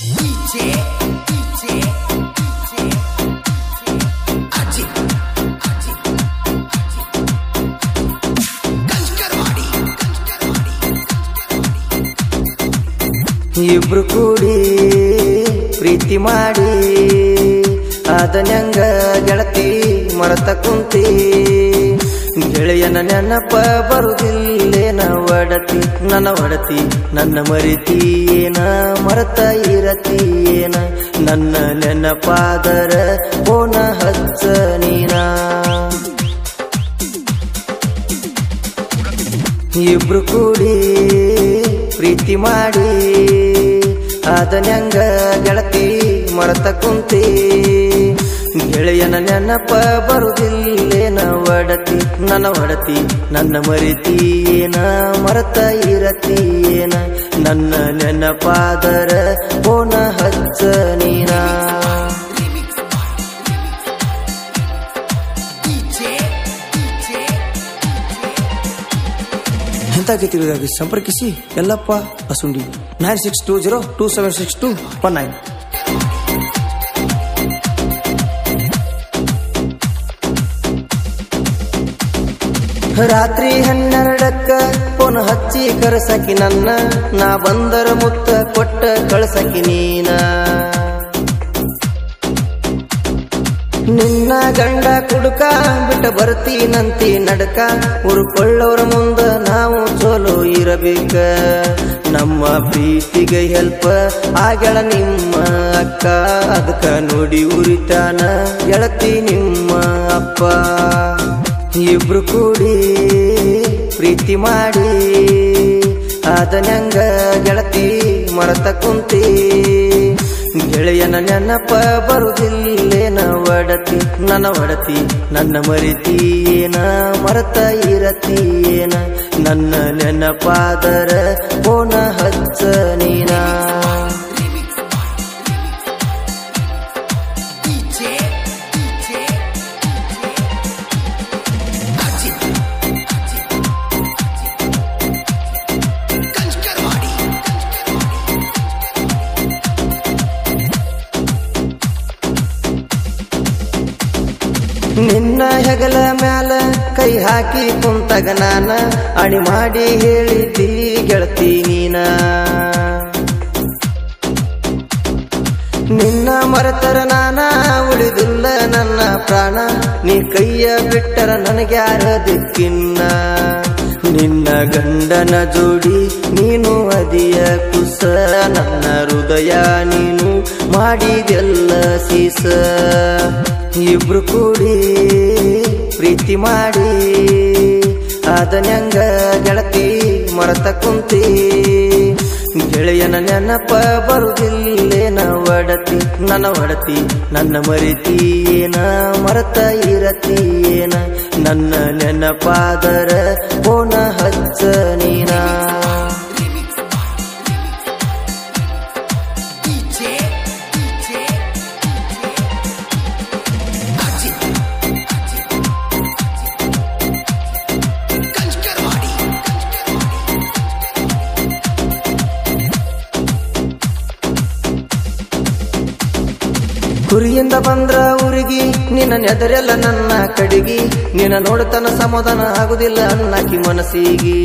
ಇಬ್ರು ಕೂಡಿ ಪ್ರೀತಿ ಮಾಡಿ ಅದನ್ಯಂಗ ಗೆಳತಿ ಮರತ ಕುಂತಿ ಗೆಳೆಯನ ನೆನಪ ಬರುದಿಲ್ಲೇನ ಒಡತಿ ನನ್ನ ಒಡತಿ ನನ್ನ ಮರಿತಿ ಏನ ಮರತ ಇರತಿ ಏನ ನನ್ನ ನೆನಪಾದರ ಪೋನ ಹಚ್ಚ ನೀನಾ ಇಬ್ರು ಕೂಡಿ ಪ್ರೀತಿ ಮಾಡಿ ಅದನ್ಯಂಗ ಗೆಳತಿ ಮರತ ಕುಂತಿ ಗೆಳೆಯನ ನೆನಪ ಬರುದಿಲ್ಲೇನ ಒಡತಿ ನನ್ನ ಒಡತಿ ನನ್ನ ಮರಿತಿ ಏನ ಮರತ ಇರತಿ ಏನ ನನ್ನ ನೆನಪಾದರ ಪೋನ ಹಚ್ಚ ನೀನಾ ಎಂತ ಗೀತೆಗಳಿಗಾಗಿ ಸಂಪರ್ಕಿಸಿ Yallappa Asundi nine six two zero two seven six two one nine ರಾತ್ರಿ ಹನ್ನೆರಡಕ್ಕ ಫೋನ್ ಹಚ್ಚಿ ಕರಸಕಿ ನನ್ನ ನಾ ಬಂದರ ಮುತ್ತ ಕೊಟ್ಟ ಕಳಸಕಿ ನೀನ ನಿನ್ನ ಗಂಡ ಕುಡುಕ ಬಿಟ್ಟ ಬರ್ತೀನಂತಿ ನಡಕ ಉರ್ಕೊಳ್ಳೋರ ಮುಂದ ನಾವು ಚಲೋ ಇರಬೇಕ ನಮ್ಮ ಪ್ರೀತಿಗೆ ಹೆಲ್ಪ್ ಆಗ್ಯಾಳ ನಿಮ್ಮ ಅಕ್ಕ ಅದಕ್ಕ ನೋಡಿ ಉರಿತಾನ ಗೆಳತಿ ನಿಮ್ಮ ಅಪ್ಪ ಇಬ್ರು ಕೂಡಿ ಪ್ರೀತಿ ಮಾಡಿ ಅದನ್ಯಂಗ ಗೆಳತಿ ಮರತ ಕುಂತಿ ಗೆಳೆಯನ ನೆನಪ ಬರುದಿಲ್ಲೇನ ಒಡತಿ ನನ್ನ ಒಡತಿ ನನ್ನ ಮರಿತಿ ಏನ ಮರತ ಇರತಿ ಏನ ನನ್ನ ನೆನಪಾದರ ಪೋನ ಹಚ್ಚ ನೀನಾ ನಿನ್ನ ಹೆಗಲ ಮ್ಯಾಲ ಕೈ ಹಾಕಿ ಕುಂತಗ ನಾನ ಅಣಿ ಮಾಡಿ ಹೇಳಿದ್ದಿ ಗೆಳತಿ ನೀನ ನಿನ್ನ ಮರೆತರ ನಾನ ಉಳಿದಿಲ್ಲ ನನ್ನ ಪ್ರಾಣ ನೀ ಕೈಯ ಬಿಟ್ಟರ ನನಗ್ಯಾರ ದಿಕ್ಕಿನ್ನ ನಿನ್ನ ಗಂಡನ ಜೋಡಿ ನೀನು ಅದಿಯ ಕುಸ ನನ್ನ ಹೃದಯ ನೀನು ಮಾಡಿದೆಲ್ಲ ಸೀಸ ಇಬ್ರು ಕೂಡಿ ಪ್ರೀತಿ ಮಾಡಿ ಅದನ್ಯಂಗ ಗೆಳತಿ ಮರತ ಕುಂತಿ ಗೆಳೆಯನ ನೆನಪ ಬರುದಿಲ್ಲೇನ ಒಡತಿ ನನ್ನ ಒಡತಿ ನನ್ನ ಮರಿತಿ ಏನ ಮರತ ಇರತಿ ಏನ ನನ್ನ ನೆನಪಾದರ ಪೋನ ಹಚ್ಚ ನೀನಾ ಕುರಿಯಿಂದ ಬಂದ್ರ ಊರಿಗೆ ನಿನ್ನ ನೆದರೆಲ್ಲ ನನ್ನ ಕಡಿಗಿ ನಿನ್ನ ನೋಡತನ ಸಮಾಧಾನ ಆಗುದಿಲ್ಲ ಅನ್ನಕಿ ಮನಸ್ಸಿಗೆ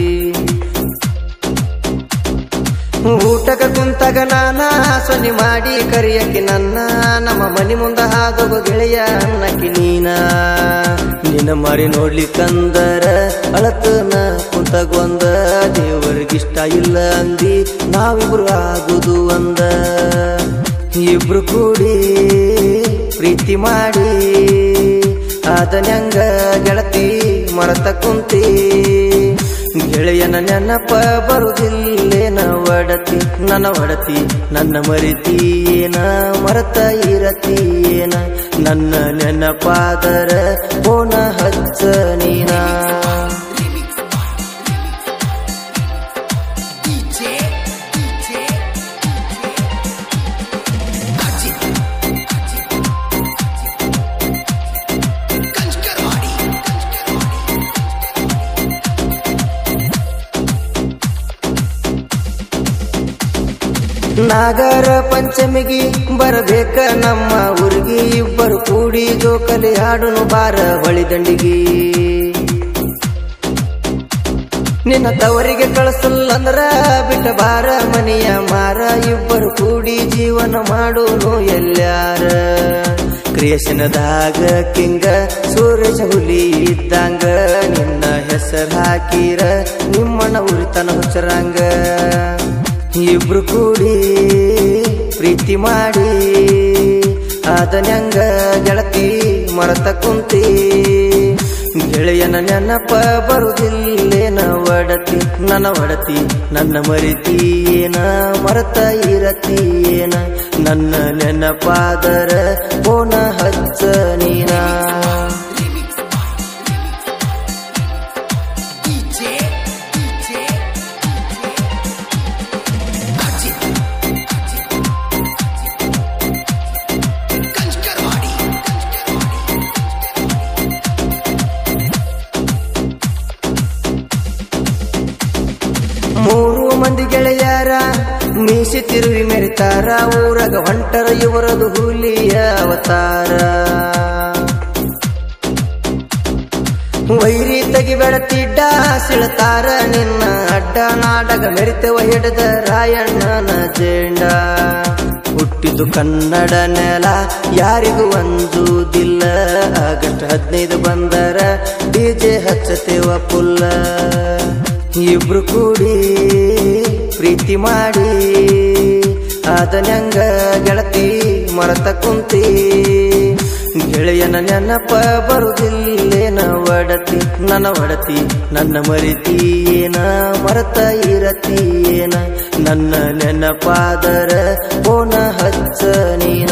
ಊಟಕ ಕುಂತಾಗ ನಾನ ಸೊನ್ನಿ ಮಾಡಿ ಕರಿಯಕಿ ನನ್ನ ನಮ್ಮ ಮನಿ ಮುಂದ ಹಾದೋಗೋ ಗೆಳೆಯ ಅನ್ನಕಿ ನೀನ ನಿನ್ನ ಮಾರಿ ನೋಡ್ಲಿಕ್ಕಂದರ ಅಳತನ ಕುಂತಗೊಂದ ದೇವರಿಗಿಷ್ಟ ಇಲ್ಲ ಅಂದಿ ನಾವಿಬ್ರು ಆಗುದು ಅಂದ ಇಬ್ರು ಕೂಡಿ ಪ್ರೀತಿ ಮಾಡಿ ಅದನ್ಯಂಗ ಗೆಳತಿ ಮರತ ಕುಂತಿ ಗೆಳೆಯನ ನೆನಪ ಬರುದಿಲ್ಲೇನ ಒಡತಿ ನನ್ನ ಒಡತಿ ನನ್ನ ಮರಿತಿ ಏನ ಮರತ ಇರತಿ ಏನ ನನ್ನ ನೆನಪಾದರ ಪೋನ ಹಚ್ಚ ನೀನಾ ನಾಗರ ಪಂಚಮಿಗಿ ಬರಬೇಕ ನಮ್ಮ ಊರಿಗೆ ಇಬ್ಬರು ಕೂಡಿ ಜೋಕಲಿ ಹಾಡುನು ಬಾರ ಹೊಳಿದಂಡಿಗಿ ನಿನ್ನ ತವರಿಗೆ ಕಳಿಸಲ್ಲಂದ್ರ ಬಿಟ್ಟ ಬಾರ ಮನೆಯ ಮಾರ ಇಬ್ಬರು ಕೂಡಿ ಜೀವನ ಮಾಡೋನು ಎಲ್ಲಾರ ಕ್ರಿಯೇಷನದಾಗ ಕಿಂಗ ಸೂರಜ ಹುಲಿ ಇದ್ದಂಗ ನಿನ್ನ ಹೆಸರು ಹಾಕಿರ ನಿಮ್ಮಣ್ಣ ಉರಿತನ ಹುಚ್ಚರಂಗ ಇಬ್ರು ಕೂಡಿ ಪ್ರೀತಿ ಮಾಡಿ ಅದನ್ಯಂಗ ಗೆಳತಿ ಮರತ ಕುಂತಿ ಗೆಳೆಯನ ನೆನಪ ಬರುವುದಿಲ್ಲೇನ ಒಡತಿ ನನ್ನ ಒಡತಿ ನನ್ನ ಮರಿತಿ ಏನ ಮರತ ಇರತಿ ಏನ ನನ್ನ ನೆನಪಾದರ ಪೋನ ಹಚ್ಚ ನೀನ ಮೂರು ಮಂದಿ ಗೆಳೆಯರ ಮೀಸಿ ತಿರುವಿ ಮೆರಿತಾರ ಊರಗ ಹೊಂಟರ ಇವರದು ಹುಲಿಯ ಅವತಾರ ವೈರಿ ತೆಗಿ ಬೆಳತಿಡ್ಡ ಸಿಳತಾರ ನಿನ್ನ ಅಡ್ಡ ನಾಡಗ ಮೆರಿತೆವ ಹಿಡಿದ ರಾಯಣ್ಣನ ಜೇಂಡ ಹುಟ್ಟಿದು ಕನ್ನಡ ನೆಲ ಯಾರಿಗೂ ಅಂಜುವುದಿಲ್ಲ ಆಗಸ್ಟ್ ಹದಿನೈದು ಬಂದರ ಡಿಜೆ ಹಚ್ಚತೇವ ಪುಲ್ಲ ಇಬ್ರು ಕೂಡಿ ಪ್ರೀತಿ ಮಾಡಿ ಅದನ್ಯಂಗ ಗೆಳತಿ ಮರತ ಕುಂತಿ ಗೆಳೆಯನ ನೆನಪ ಬರುವುದಿಲ್ಲೇನ ಒಡತಿ ನನ್ನ ಒಡತಿ ನನ್ನ ಮರಿತಿ ಏನ ಮರತ ಇರತಿ ಏನ ನನ್ನ ನೆನಪಾದರ ಪೋನ ಹಚ್ಚ ನೀನ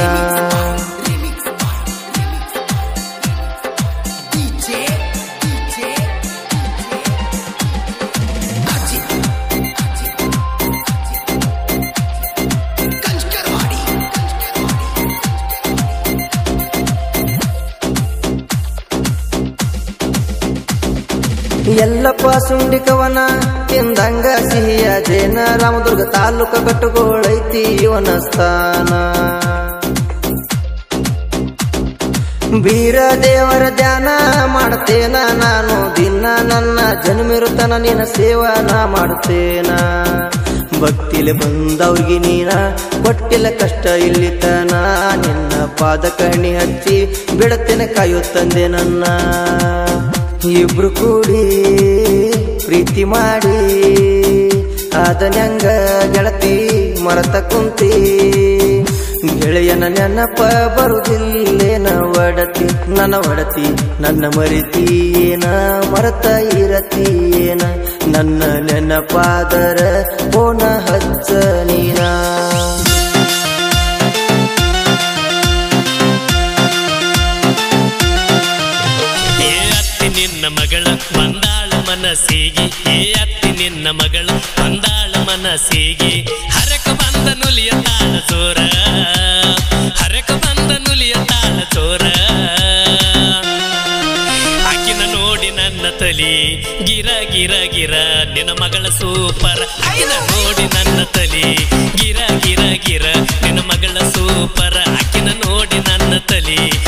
ಎಲ್ಲಪ್ಪ ಸುಂಡಿಕವನ ತಿಂದಂಗ ಸಿಹಿಯ ಜೇನ ರಾಮದುರ್ಗ ತಾಲೂಕ ಕಟ್ಟುಗೋಳೈತಿ ಇವನ ಸ್ಥಾನ ಬೀರ ದೇವರ ಧ್ಯಾನ ಮಾಡ್ತೇನ ನಾನು ದಿನ ನನ್ನ ಜನ್ಮಿರುತನ ನಿನ್ನ ಸೇವನ ಮಾಡ್ತೇನ ಭಕ್ತಿಲೆ ಬಂದವ್ರಿಗೆ ನೀನ ಕೊಟ್ಟಿಲ್ಲ ಕಷ್ಟ ಇಲ್ಲಿತನ ನಿನ್ನ ಪಾದ ಕಣ್ಣಿ ಹಚ್ಚಿ ಬಿಡತೇನೆ ಕಾಯುತ್ತಂದೆ ನನ್ನ ಇಬ್ರು ಕೂಡಿ ಪ್ರೀತಿ ಮಾಡಿ ಅದನ್ಯಂಗ ಗೆಳತಿ ಮರತ ಕುಂತಿ ಗೆಳೆಯನ ನೆನಪ ಬರುವುದಿಲ್ಲೇನ ಒಡತಿ ನನ್ನ ಒಡತಿ ನನ್ನ ಮರಿತಿ ಏನ ಮರತ ಇರತಿ ಏನ ನನ್ನ ನೆನಪಾದರ ಪೋನ ಹಚ್ಚ ನೀನ ಏ ಅತ್ತಿ ನಿನ್ನ ಮಗಳ ಬಂದಾಳ ಮನಸ್ಸಿಗೆ ಏ ಅತ್ತಿ ನಿನ್ನ ಮಗಳ ಬಂದಾಳ ಮನಸ್ಸಿಗೆ ಹರಕ ಬಂದ ನುಲಿಯ ತಾಳ ಚೋರ ಹರಕ ಬಂದ ನುಲಿಯ ತಾಳ ಚೋರ ಆಕಿನ ನೋಡಿ ನನ್ನ ತಲಿ ಗಿರ ಗಿರ ಗಿರ ನಿನ್ನ ಮಗಳ ಸೂಪರ್ ಆಕಿನ ನೋಡಿ ನನ್ನ ತಲಿ ಗಿರ ಗಿರ ಗಿರ ನಿನ್ನ ಮಗಳ ಸೂಪರ್ ಆಕಿನ ನೋಡಿ ನನ್ನ ತಲಿ